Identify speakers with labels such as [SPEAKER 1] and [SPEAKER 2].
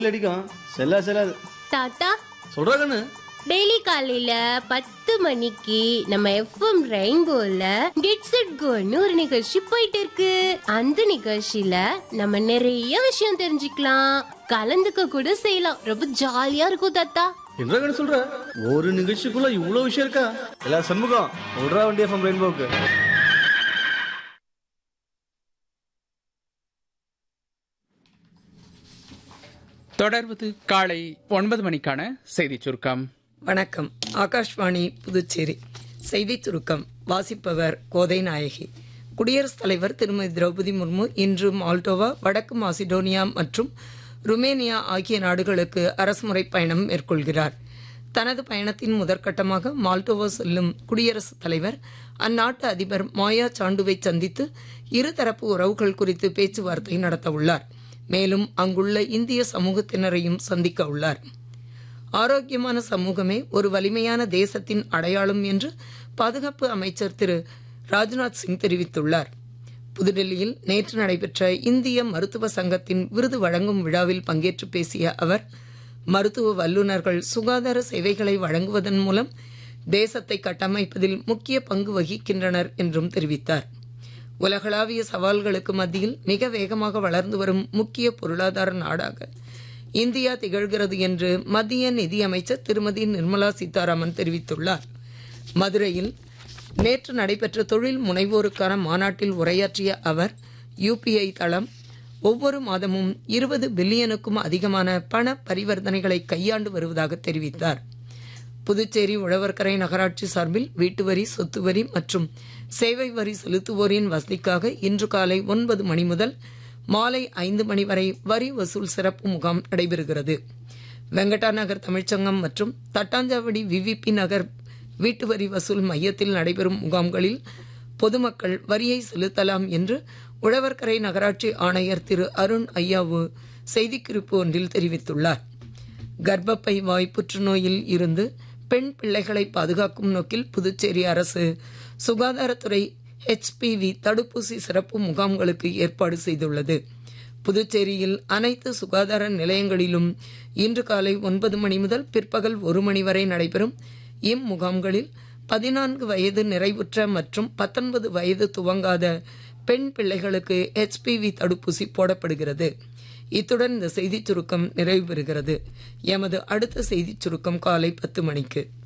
[SPEAKER 1] அடிக்கும் செல்லா செல்லாது
[SPEAKER 2] தாத்தா
[SPEAKER 1] சொல்றா கண்ணு
[SPEAKER 2] டெய்லி காலையில பத்து மணிக்கு நம்ம எஃப்எம் ரெயின்போல கெட்ஸ் இட் கோன்னு ஒரு நிகழ்ச்சி போயிட்டு இருக்கு அந்த நிகழ்ச்சியில நம்ம நிறைய விஷயம் தெரிஞ்சுக்கலாம் கலந்துக்க கூட செய்யலாம் ரொம்ப ஜாலியா இருக்கும் தாத்தா
[SPEAKER 1] என்ன கண்ணு சொல்ற ஒரு நிகழ்ச்சிக்குள்ள இவ்வளவு விஷயம் இருக்கா எல்லா சண்முகம் சொல்றா வண்டி எஃப்எம் ரெயின்போக்கு
[SPEAKER 3] தொடர்வது காலை ஒன்பது மணிக்கான செய்திச் சுருக்கம்
[SPEAKER 4] வணக்கம் ஆகாஷ்வாணி புதுச்சேரி செய்திச் சுருக்கம் வாசிப்பவர் கோதை நாயகி குடியரசுத் தலைவர் திருமதி திரௌபதி முர்மு இன்று மால்டோவா வடக்கு மாசிடோனியா மற்றும் ருமேனியா ஆகிய நாடுகளுக்கு அரசுமுறை பயணம் மேற்கொள்கிறார் தனது பயணத்தின் முதற்கட்டமாக மால்டோவா செல்லும் குடியரசுத் தலைவர் அந்நாட்டு அதிபர் மாயா சாண்டுவை சந்தித்து இருதரப்பு உறவுகள் குறித்து பேச்சுவார்த்தை நடத்தவுள்ளார் மேலும் அங்குள்ள இந்திய சமூகத்தினரையும் சந்திக்க உள்ளார் ஆரோக்கியமான சமூகமே ஒரு வலிமையான தேசத்தின் அடையாளம் என்று பாதுகாப்பு அமைச்சர் திரு ராஜ்நாத் சிங் தெரிவித்துள்ளார் புதுடெல்லியில் நேற்று நடைபெற்ற இந்திய மருத்துவ சங்கத்தின் விருது வழங்கும் விழாவில் பங்கேற்று பேசிய அவர் மருத்துவ வல்லுநர்கள் சுகாதார சேவைகளை வழங்குவதன் மூலம் தேசத்தை கட்டமைப்பதில் முக்கிய பங்கு வகிக்கின்றனர் என்றும் தெரிவித்தார் உலகளாவிய சவால்களுக்கு மத்தியில் மிக வேகமாக வளர்ந்து வரும் முக்கிய பொருளாதார நாடாக இந்தியா திகழ்கிறது என்று மத்திய நிதியமைச்சர் திருமதி நிர்மலா சீதாராமன் தெரிவித்துள்ளார் மதுரையில் நேற்று நடைபெற்ற தொழில் முனைவோருக்கான மாநாட்டில் உரையாற்றிய அவர் யுபிஐ தளம் ஒவ்வொரு மாதமும் இருபது பில்லியனுக்கும் அதிகமான பண பரிவர்த்தனைகளை கையாண்டு வருவதாக தெரிவித்தார் புதுச்சேரி உழவர்கரை நகராட்சி சார்பில் வீட்டு வரி சொத்து வரி மற்றும் சேவை வரி செலுத்துவோரின் வசதிக்காக இன்று காலை ஒன்பது மணி முதல் மாலை ஐந்து மணி வரை வரி வசூல் சிறப்பு முகாம் நடைபெறுகிறது வெங்கடா நகர் தமிழ்ச்சங்கம் மற்றும் தட்டாஞ்சாவடி விவிபி நகர் வீட்டு வரி வசூல் மையத்தில் நடைபெறும் முகாம்களில் பொதுமக்கள் வரியை செலுத்தலாம் என்று உழவர்கரை நகராட்சி ஆணையர் திரு அருண் ஐயாவு செய்திக்குறிப்பு ஒன்றில் தெரிவித்துள்ளார் கர்ப்பப்பை வாய் புற்றுநோயில் இருந்து பெண் பிள்ளைகளை பாதுகாக்கும் நோக்கில் புதுச்சேரி அரசு சுகாதாரத்துறை ஹெச்பிவி தடுப்பூசி சிறப்பு முகாம்களுக்கு ஏற்பாடு செய்துள்ளது புதுச்சேரியில் அனைத்து சுகாதார நிலையங்களிலும் இன்று காலை ஒன்பது மணி முதல் பிற்பகல் ஒரு மணி வரை நடைபெறும் இம்முகாம்களில் பதினான்கு வயது நிறைவுற்ற மற்றும் பத்தொன்பது வயது துவங்காத பெண் பிள்ளைகளுக்கு ஹெச்பிவி தடுப்பூசி போடப்படுகிறது இத்துடன் இந்த செய்திச் சுருக்கம் நிறைவு பெறுகிறது எமது அடுத்த செய்திச் சுருக்கம் காலை பத்து மணிக்கு